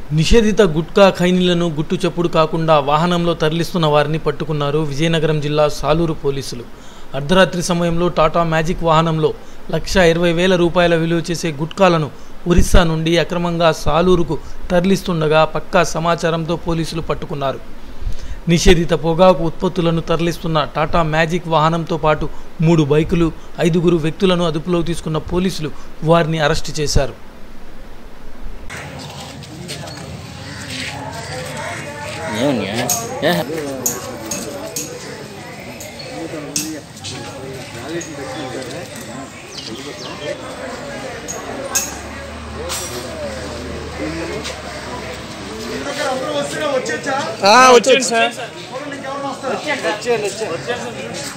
నిషేధిత గుట్కా ఖైనీలను గుట్టు చప్పుడు కాకుండా వాహనంలో తరలిస్తున్న వారిని పట్టుకున్నారు విజయనగరం జిల్లా సాలూరు పోలీసులు అర్ధరాత్రి సమయంలో టాటా మ్యాజిక్ వాహనంలో లక్ష ఇరవై వేల రూపాయల విలువ చేసే గుట్కాలను ఒరిస్సా నుండి అక్రమంగా సాలూరుకు తరలిస్తుండగా పక్కా సమాచారంతో పోలీసులు పట్టుకున్నారు నిషేధిత పొగాకు ఉత్పత్తులను తరలిస్తున్న టాటా మ్యాజిక్ వాహనంతో పాటు మూడు బైకులు ఐదుగురు వ్యక్తులను అదుపులోకి తీసుకున్న పోలీసులు వారిని అరెస్టు చేశారు ఏమన్నా ఏ వచ్చాను సార్